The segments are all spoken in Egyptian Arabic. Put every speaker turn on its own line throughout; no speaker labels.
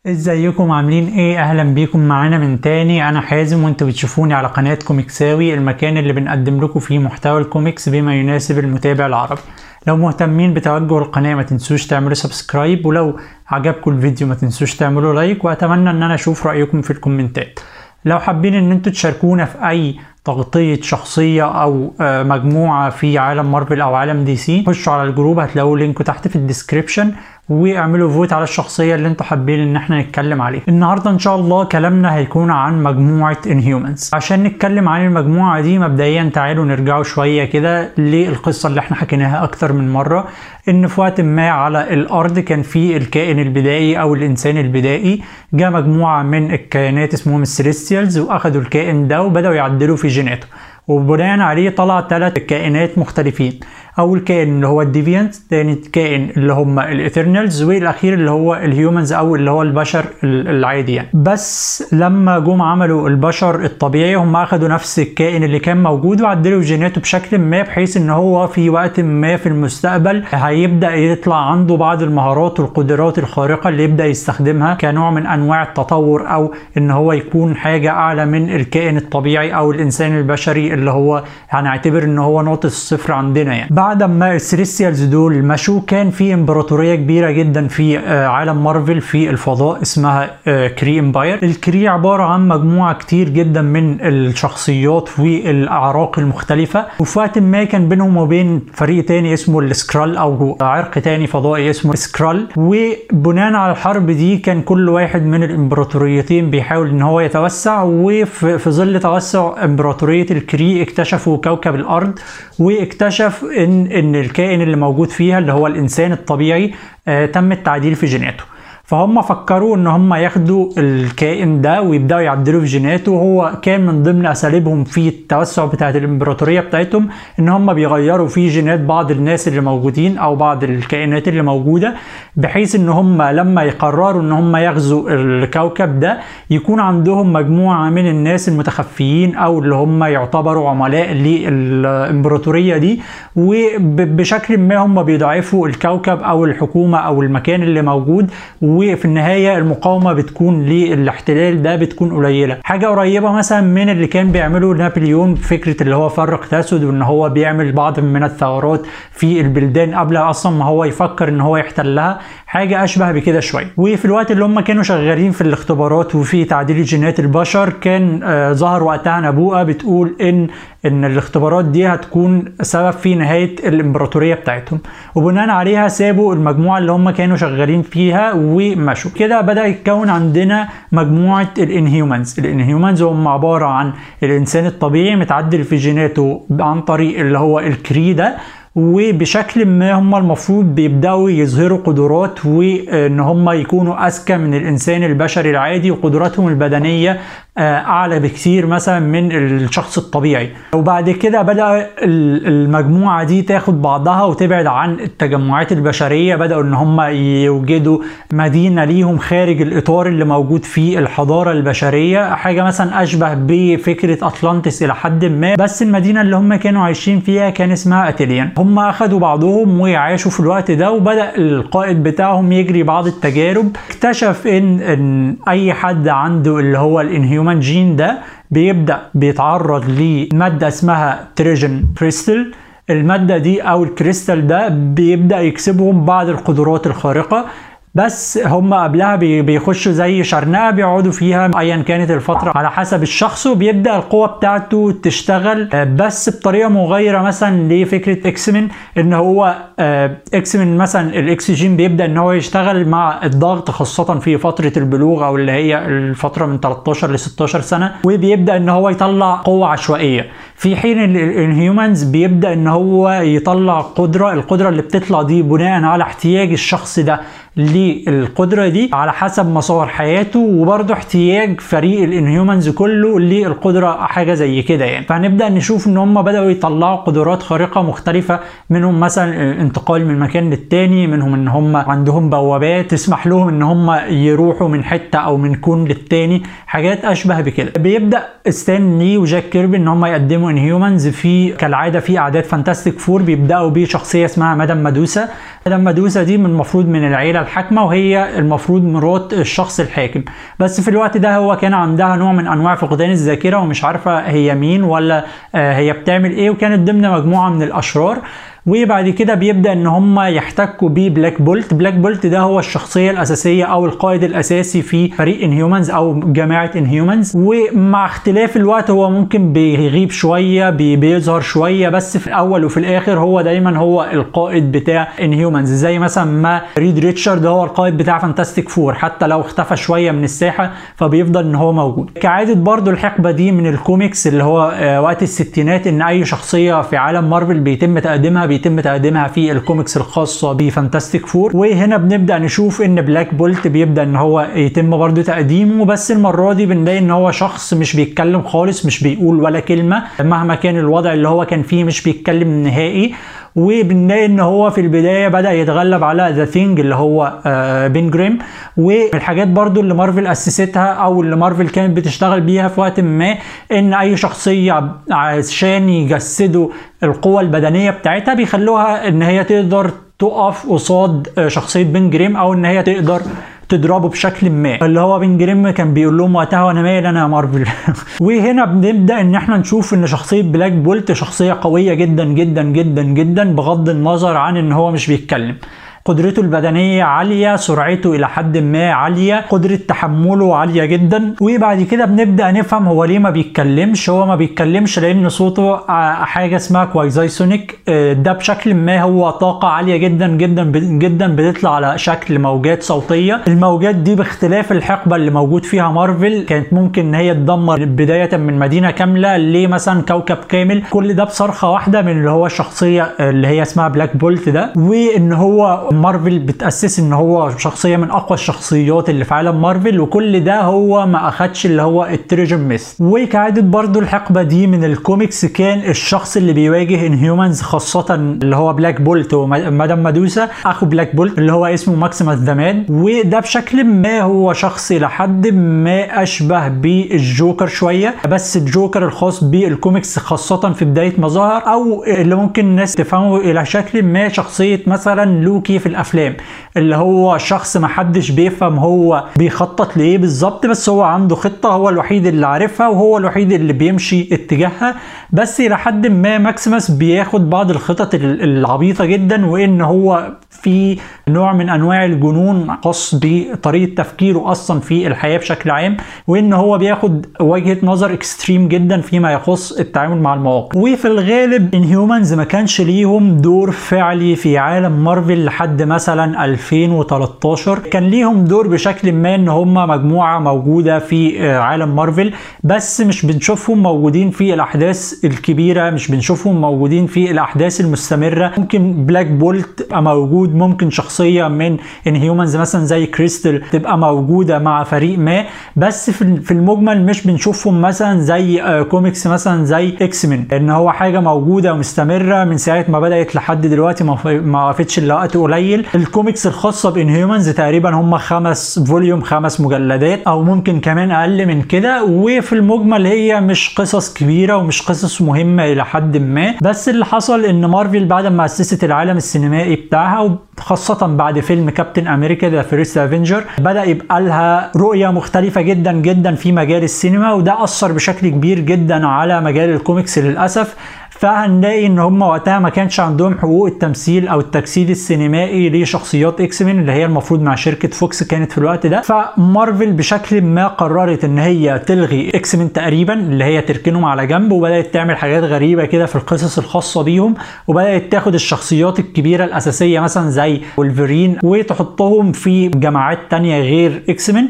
ازيكم عاملين ايه اهلا بيكم معانا من تاني انا حازم وانتوا بتشوفوني على قناة كوميكساوي المكان اللي بنقدم لكم فيه محتوى الكوميكس بما يناسب المتابع العربي لو مهتمين بتوجه القناة ما تنسوش تعملوا سبسكرايب ولو عجبكم الفيديو ما تنسوش تعملوا لايك واتمنى ان انا اشوف رأيكم في الكومنتات لو حابين ان انتوا تشاركونا في اي تغطية شخصية أو آه، مجموعة في عالم مارفل أو عالم دي سي خشوا على الجروب هتلاقوا لينكو تحت في الديسكريبشن واعملوا فوت على الشخصية اللي انتوا حابين ان احنا نتكلم عليها النهاردة ان شاء الله كلامنا هيكون عن مجموعة انهيومنز عشان نتكلم عن المجموعة دي مبدئيا تعالوا نرجعوا شوية كده للقصة اللي احنا حكيناها اكتر من مرة ان في وقت ما على الارض كان في الكائن البدائي او الانسان البدائي جاء مجموعة من الكائنات اسمهم السيليستيالز واخدوا الكائن ده وبدأوا يعدلوا في جيناته وبناء عليه طلع ثلاث كائنات مختلفين اول كائن اللي هو الديفيانت تاني كائن اللي هم الايترنالز والاخير اللي هو الهيومنز او اللي هو البشر العادي يعني بس لما جم عملوا البشر الطبيعي هم اخدوا نفس الكائن اللي كان موجود وعدلوا جيناته بشكل ما بحيث ان هو في وقت ما في المستقبل هيبدا يطلع عنده بعض المهارات والقدرات الخارقه اللي يبدا يستخدمها كنوع من انواع التطور او ان هو يكون حاجه اعلى من الكائن الطبيعي او الانسان البشري اللي هو هنعتبر ان هو نقطه الصفر عندنا يعني بعد ما السيليستيالز دول مشوا كان في امبراطوريه كبيره جدا في آه، عالم مارفل في الفضاء اسمها آه، كري امباير الكري عباره عن مجموعه كتير جدا من الشخصيات والاعراق المختلفه وفي وقت ما كان بينهم وبين فريق تاني اسمه السكرال او عرق تاني فضائي اسمه سكرال وبناء على الحرب دي كان كل واحد من الامبراطوريتين بيحاول ان هو يتوسع وفي في ظل توسع امبراطوريه الكري اكتشفوا كوكب الارض واكتشف ان ان الكائن اللي موجود فيها اللي هو الانسان الطبيعي آه، تم التعديل في جيناته فهم فكروا ان هم ياخدوا الكائن ده ويبداوا يعدلوا في جيناته وهو كان من ضمن اساليبهم في التوسع بتاعه الامبراطوريه بتاعتهم ان هم بيغيروا في جينات بعض الناس اللي موجودين او بعض الكائنات اللي موجوده بحيث ان هم لما يقرروا ان هم يغزوا الكوكب ده يكون عندهم مجموعه من الناس المتخفيين او اللي هم يعتبروا عملاء للامبراطوريه دي وبشكل ما هم بيضعفوا الكوكب او الحكومه او المكان اللي موجود وفي النهايه المقاومه بتكون للاحتلال ده بتكون قليله حاجه قريبه مثلا من اللي كان بيعمله نابليون فكره اللي هو فرق تسد وان هو بيعمل بعض من الثورات في البلدان قبل اصلا ما هو يفكر ان هو يحتلها حاجه اشبه بكده شويه وفي الوقت اللي هم كانوا شغالين في الاختبارات وفي تعديل جينات البشر كان آه ظهر وقتها نبوءه بتقول ان ان الاختبارات دي هتكون سبب في نهايه الامبراطوريه بتاعتهم وبناء عليها سابوا المجموعه اللي هم كانوا شغالين فيها ومشوا كده بدا يتكون عندنا مجموعه الانهيومنز الانهيومنز هم عباره عن الانسان الطبيعي متعدل في جيناته عن طريق اللي هو الكري ده وبشكل ما هم المفروض بيبداوا يظهروا قدرات وان هم يكونوا اذكى من الانسان البشري العادي وقدراتهم البدنيه اعلى بكثير مثلا من الشخص الطبيعي وبعد كده بدا المجموعه دي تاخد بعضها وتبعد عن التجمعات البشريه بداوا ان هم يوجدوا مدينه ليهم خارج الاطار اللي موجود فيه الحضاره البشريه حاجه مثلا اشبه بفكره اطلانتس الى حد ما بس المدينه اللي هم كانوا عايشين فيها كان اسمها اتليان هم اخدوا بعضهم وعاشوا في الوقت ده وبدا القائد بتاعهم يجري بعض التجارب اكتشف ان ان اي حد عنده اللي هو الانهيومن جين ده بيبدا بيتعرض لماده اسمها تريجن كريستال الماده دي او الكريستال ده بيبدا يكسبهم بعض القدرات الخارقه بس هم قبلها بيخشوا زي شرنقه بيقعدوا فيها ايا كانت الفتره على حسب الشخص وبيبدا القوه بتاعته تشتغل بس بطريقه مغايره مثلا لفكره اكسمن ان هو اكسمن مثلا الاكسجين بيبدا ان هو يشتغل مع الضغط خاصه في فتره البلوغ او اللي هي الفتره من 13 ل 16 سنه وبيبدا ان هو يطلع قوه عشوائيه في حين الانهيومنز بيبدا ان هو يطلع قدره القدره اللي بتطلع دي بناء على احتياج الشخص ده للقدره دي على حسب مسار حياته وبرضه احتياج فريق الانهيومنز كله للقدره حاجه زي كده يعني فهنبدا نشوف ان هم بداوا يطلعوا قدرات خارقه مختلفه منهم مثلا الانتقال من مكان للتاني منهم ان هم عندهم بوابات تسمح لهم ان هم يروحوا من حته او من كون للتاني حاجات اشبه بكده بيبدا ستان لي وجاك كيربي ان هم يقدموا انهيومنز في كالعاده في اعداد فانتاستيك فور بيبداوا بشخصيه اسمها مدام مادوسا مدام مدوسة دي من المفروض من العيلة الحاكمة وهي المفروض مرات الشخص الحاكم بس في الوقت ده هو كان عندها نوع من انواع فقدان الذاكرة ومش عارفة هي مين ولا هي بتعمل ايه وكانت ضمن مجموعة من الاشرار وبعد كده بيبدا ان هم يحتكوا ببلاك بولت بلاك بولت ده هو الشخصيه الاساسيه او القائد الاساسي في فريق انهيومنز او جماعه انهيومنز ومع اختلاف الوقت هو ممكن بيغيب شويه بيظهر شويه بس في الاول وفي الاخر هو دايما هو القائد بتاع انهيومنز زي مثلا ما ريد ريتشارد هو القائد بتاع فانتاستيك فور حتى لو اختفى شويه من الساحه فبيفضل ان هو موجود كعاده برضو الحقبه دي من الكوميكس اللي هو وقت الستينات ان اي شخصيه في عالم مارفل بيتم تقديمها بيتم تقديمها في الكوميكس الخاصه بفانتاستيك فور وهنا بنبدا نشوف ان بلاك بولت بيبدا ان هو يتم برضو تقديمه بس المره دي بنلاقي ان هو شخص مش بيتكلم خالص مش بيقول ولا كلمه مهما كان الوضع اللي هو كان فيه مش بيتكلم نهائي وبنلاقي ان هو في البدايه بدا يتغلب على ذا ثينج اللي هو آه بين جريم والحاجات برضو اللي مارفل اسستها او اللي مارفل كانت بتشتغل بيها في وقت ما ان اي شخصيه عشان يجسدوا القوه البدنيه بتاعتها بيخلوها ان هي تقدر تقف قصاد شخصيه بين جريم او ان هي تقدر تضربه بشكل ما اللي هو بين جريم كان بيقول لهم وقتها وانا مالي انا يا مارفل وهنا بنبدا ان احنا نشوف ان شخصيه بلاك بولت شخصيه قويه جدا جدا جدا جدا بغض النظر عن ان هو مش بيتكلم قدرته البدنية عالية سرعته إلى حد ما عالية قدرة تحمله عالية جدا وبعد كده بنبدأ نفهم هو ليه ما بيتكلمش هو ما بيتكلمش لأن صوته حاجة اسمها كوايزايسونيك ده بشكل ما هو طاقة عالية جدا جدا جدا بتطلع على شكل موجات صوتية الموجات دي باختلاف الحقبة اللي موجود فيها مارفل كانت ممكن ان هي تدمر بداية من مدينة كاملة لمثلا كوكب كامل كل ده بصرخة واحدة من اللي هو الشخصية اللي هي اسمها بلاك بولت ده وان هو مارفل بتأسس ان هو شخصيه من اقوى الشخصيات اللي في عالم مارفل وكل ده هو ما اخدش اللي هو التريجن ميث وكعاده برضو الحقبه دي من الكوميكس كان الشخص اللي بيواجه انهيومنز خاصه اللي هو بلاك بولت ومدام مادوسا اخو بلاك بولت اللي هو اسمه ماكسيموس ذا وده بشكل ما هو شخص الى حد ما اشبه بالجوكر شويه بس الجوكر الخاص بالكوميكس خاصه في بدايه ما ظهر او اللي ممكن الناس تفهمه الى شكل ما شخصيه مثلا لوكي في الافلام اللي هو شخص ما حدش بيفهم هو بيخطط لايه بالظبط بس هو عنده خطه هو الوحيد اللي عارفها وهو الوحيد اللي بيمشي اتجاهها بس الى حد ما ماكسيمس بياخد بعض الخطط العبيطه جدا وان هو في نوع من انواع الجنون خاص بطريقه تفكيره اصلا في الحياه بشكل عام وان هو بياخد وجهه نظر اكستريم جدا فيما يخص التعامل مع المواقف وفي الغالب انهيومنز ما كانش ليهم دور فعلي في عالم مارفل لحد مثلا 2013 كان ليهم دور بشكل ما ان هم مجموعه موجوده في عالم مارفل بس مش بنشوفهم موجودين في الاحداث الكبيره مش بنشوفهم موجودين في الاحداث المستمره ممكن بلاك بولت تبقى موجود ممكن شخصيه من انهيومنز مثلا زي كريستال تبقى موجوده مع فريق ما بس في المجمل مش بنشوفهم مثلا زي كوميكس مثلا زي اكس من ان هو حاجه موجوده ومستمره من ساعه ما بدات لحد دلوقتي ما وقفتش الا وقت قليل الكوميكس الخاصه بانهيومنز تقريبا هم خمس فوليوم خمس مجلدات او ممكن كمان اقل من كده وفي المجمل هي مش قصص كبيره ومش قصص مهمه الى حد ما بس اللي حصل ان مارفل بعد ما اسست العالم السينمائي بتاعها خاصة بعد فيلم كابتن امريكا ذا فيرست افنجر بدا يبقى لها رؤية مختلفة جدا جدا في مجال السينما وده اثر بشكل كبير جدا على مجال الكوميكس للاسف فهنلاقي ان هم وقتها ما كانش عندهم حقوق التمثيل او التجسيد السينمائي لشخصيات اكس مين اللي هي المفروض مع شركه فوكس كانت في الوقت ده فمارفل بشكل ما قررت ان هي تلغي اكس مين تقريبا اللي هي تركنهم على جنب وبدات تعمل حاجات غريبه كده في القصص الخاصه بيهم وبدات تاخد الشخصيات الكبيره الاساسيه مثلا زي ولفرين وتحطهم في جماعات تانية غير اكس مين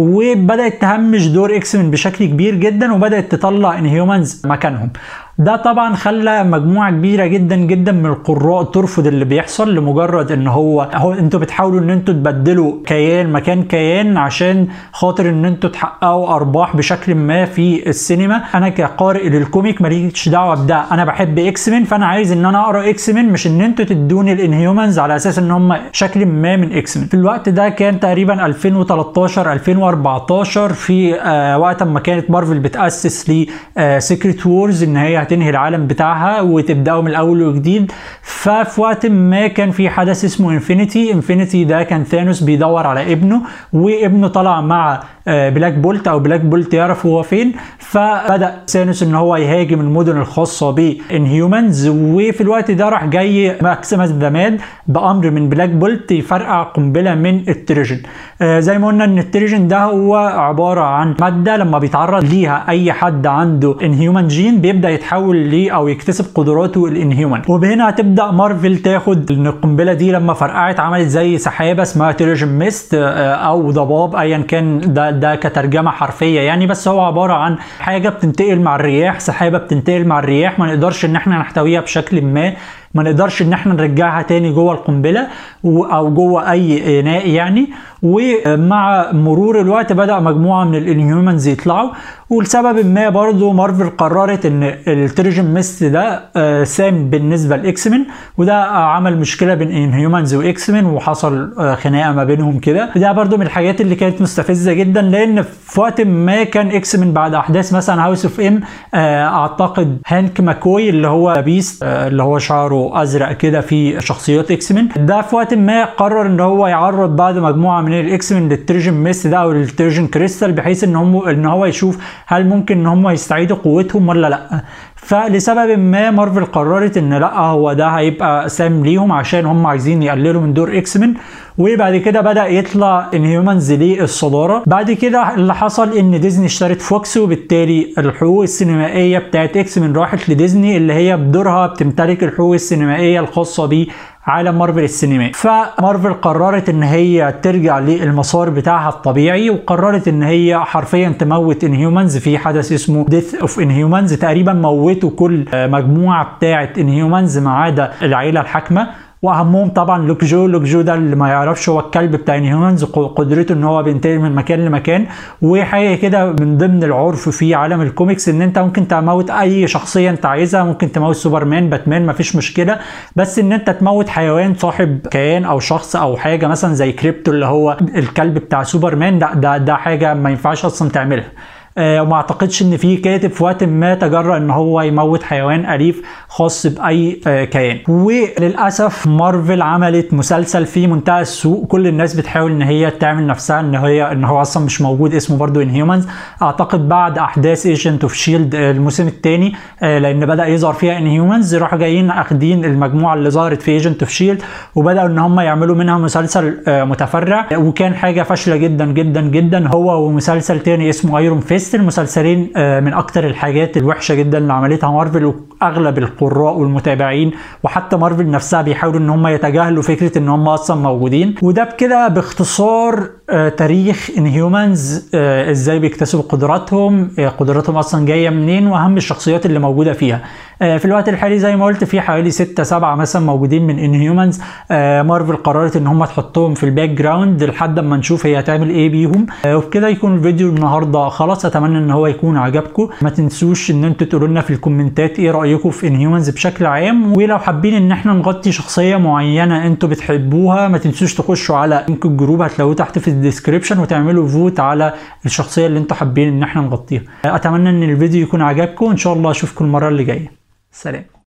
وبدات تهمش دور اكس مين بشكل كبير جدا وبدات تطلع انهيومنز مكانهم ده طبعا خلى مجموعه كبيره جدا جدا من القراء ترفض اللي بيحصل لمجرد ان هو هو انتوا بتحاولوا ان انتوا تبدلوا كيان مكان كيان عشان خاطر ان انتوا تحققوا ارباح بشكل ما في السينما انا كقارئ للكوميك ماليش دعوه بده انا بحب اكس مين فانا عايز ان انا اقرا اكس مين مش ان انتوا تدوني الانهيومنز على اساس ان هم شكل ما من اكس مين في الوقت ده كان تقريبا 2013 2014 في آه وقت ما كانت مارفل بتاسس لي آه سيكريت وورز ان هي تنهي العالم بتاعها وتبداوا من الاول وجديد ففي وقت ما كان في حدث اسمه انفينيتي انفينيتي ده كان ثانوس بيدور على ابنه وابنه طلع مع بلاك بولت او بلاك بولت يعرف هو فين فبدا ثانوس ان هو يهاجم المدن الخاصه بانهيومنز وفي الوقت ده راح جاي ماكسيمس داماد بامر من بلاك بولت يفرقع قنبله من التريجن آه زي ما قلنا ان التريجن ده هو عباره عن ماده لما بيتعرض ليها اي حد عنده انهيومن جين بيبدا يتحول ليه او يكتسب قدراته الانهيومن وبهنا هتبدا مارفل تاخد ان القنبله دي لما فرقعت عملت زي سحابه اسمها تريجن ميست آه او ضباب ايا كان ده ده كترجمه حرفيه يعني بس هو عباره عن حاجه بتنتقل مع الرياح سحابه بتنتقل مع الرياح ما نقدرش ان احنا نحتويها بشكل ما ما نقدرش ان احنا نرجعها تاني جوه القنبله او جوه اي اناء يعني ومع مرور الوقت بدا مجموعه من الانهيومنز يطلعوا ولسبب ما برضو مارفل قررت ان التريجن ميست ده سام بالنسبه لاكس مان وده عمل مشكله بين انهيومنز واكس مان وحصل خناقه ما بينهم كده ده برضو من الحاجات اللي كانت مستفزه جدا لان في وقت ما كان اكس مان بعد احداث مثلا هاوس اوف ام اعتقد هانك ماكوي اللي هو بيست اللي هو شعره ازرق كده في شخصيات اكس مان ده في وقت ما قرر ان هو يعرض بعد مجموعه من الاكس مان للتريجن ميست ده او للتريجن كريستال بحيث ان هم ان هو يشوف هل ممكن ان هم يستعيدوا قوتهم ولا لا فلسبب ما مارفل قررت ان لا هو ده هيبقى سام ليهم عشان هم عايزين يقللوا من دور اكس مان وبعد كده بدا يطلع انهيومنز للصداره بعد كده اللي حصل ان ديزني اشترت فوكس وبالتالي الحقوق السينمائيه بتاعت اكس مان راحت لديزني اللي هي بدورها بتمتلك الحقوق السينمائيه الخاصه بيه عالم مارفل السينمائي فمارفل قررت ان هي ترجع للمسار بتاعها الطبيعي وقررت ان هي حرفيا تموت انهيومنز في حدث اسمه ديث اوف انهيومنز تقريبا موتوا كل مجموعه بتاعه انهيومنز ما عدا العيله الحاكمه واهمهم طبعا لوك جو لوك جو ده اللي ما يعرفش هو الكلب بتاع انهيومنز قدرته ان هو بينتقل من مكان لمكان وحاجه كده من ضمن العرف في عالم الكوميكس ان انت ممكن تموت اي شخصيه انت عايزها ممكن تموت سوبرمان باتمان مفيش مشكله بس ان انت تموت حيوان صاحب كيان او شخص او حاجه مثلا زي كريبتو اللي هو الكلب بتاع سوبرمان ده ده, ده حاجه ما ينفعش اصلا تعملها آه وما اعتقدش ان في كاتب في وقت ما تجرأ ان هو يموت حيوان اليف خاص باي آه كيان وللاسف مارفل عملت مسلسل في منتهى السوء كل الناس بتحاول ان هي تعمل نفسها ان هي ان هو اصلا مش موجود اسمه برضو انهيومنز اعتقد بعد احداث ايجنت اوف شيلد الموسم الثاني آه لان بدا يظهر فيها انهيومنز راحوا جايين اخدين المجموعه اللي ظهرت في ايجنت اوف شيلد وبداوا ان هم يعملوا منها مسلسل متفرع وكان حاجه فاشله جدا جدا جدا هو ومسلسل تاني اسمه ايرون فيست المسلسلين من اكتر الحاجات الوحشه جدا اللي عملتها مارفل واغلب القراء والمتابعين وحتى مارفل نفسها بيحاولوا ان هم يتجاهلوا فكره ان هم اصلا موجودين وده بكده باختصار تاريخ انهيومنز ازاي بيكتسبوا قدراتهم قدراتهم اصلا جايه منين واهم الشخصيات اللي موجوده فيها في الوقت الحالي زي ما قلت في حوالي 6 7 مثلا موجودين من انهيومنز مارفل قررت ان هم تحطهم في الباك جراوند لحد اما نشوف هي هتعمل ايه بيهم وبكده يكون الفيديو النهارده خلاص اتمنى ان هو يكون عجبكم ما تنسوش ان انتوا تقولوا لنا في الكومنتات ايه رايكم في انهيومنز بشكل عام ولو حابين ان احنا نغطي شخصيه معينه انتوا بتحبوها ما تنسوش تخشوا على لينك الجروب هتلاقوه تحت في الديسكريبشن وتعملوا فوت على الشخصيه اللي انتوا حابين ان احنا نغطيها اتمنى ان الفيديو يكون عجبكم وان شاء الله اشوفكم المره اللي جايه سلام